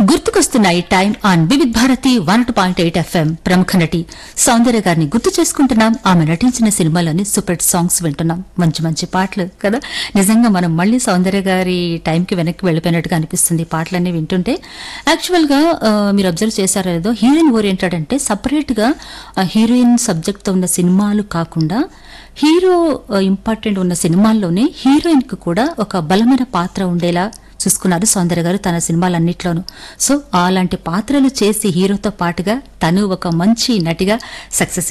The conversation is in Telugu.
గుర్తుకొస్తున్న ఈ time on Vividh Bharati one two point eight FM ప్రముఖ నటి సౌందర్య గారిని గుర్తు చేసుకుంటున్నాం ఆమె నటించిన సినిమాలోని సూపర్ హిట్ సాంగ్స్ వింటున్నాం మంచి మంచి పాటలు కదా నిజంగా మనం మళ్ళీ సౌందర్య గారి టైంకి వెనక్కి వెళ్ళిపోయినట్టుగా అనిపిస్తుంది ఈ పాటలన్నీ వింటుంటే యాక్చువల్ గా ఆ, మీరు అబ్జర్వ్ చేశారో లేదో హీరోయిన్ ఓరియంటెడ్ అంటే సపరేట్ గా ఆ, హీరోయిన్ సబ్జెక్ట్ తో ఉన్న సినిమాలు కాకుండా హీరో ఇంపార్టెంట్ ఉన్న సినిమాల్లోనే హీరోయిన్ కు కూడా ఒక బలమైన పాత్ర ఉండేలా చూసుకున్నారు సౌందర్య గారు తన సినిమాలన్నిట్లోనూ సో అలాంటి పాత్రలు చేసి హీరోతో పాటుగా తను ఒక మంచి నటిగా సక్సెస్